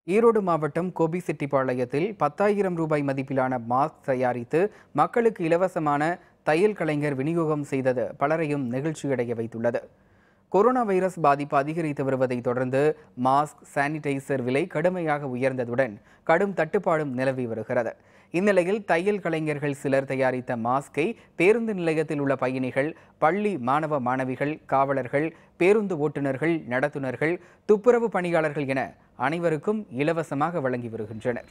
ஈரோடு மாவட்டம் கோபிசெட்டிப்பாளையத்தில் பத்தாயிரம் ரூபாய் மதிப்பிலான மாஸ்க் தயாரித்து மக்களுக்கு இலவசமான தையல் கலைஞர் விநியோகம் செய்தது பலரையும் நெகிழ்ச்சியடைய வைத்துள்ளது கொரோனா வைரஸ் பாதிப்பு அதிகரித்து வருவதை தொடர்ந்து மாஸ்க் சானிடைசர் விலை கடுமையாக உயர்ந்ததுடன் கடும் தட்டுப்பாடும் நிலவி வருகிறது இந்நிலையில் தையல் கலைஞர்கள் சிலர் தயாரித்த மாஸ்கை பேருந்து நிலையத்தில் உள்ள பயணிகள் பள்ளி மாணவ மாணவிகள் காவலர்கள் பேருந்து ஓட்டுநர்கள் நடத்துனர்கள் துப்புரவு பணியாளர்கள் என அனைவருக்கும் இலவசமாக வழங்கி வருகின்றனர்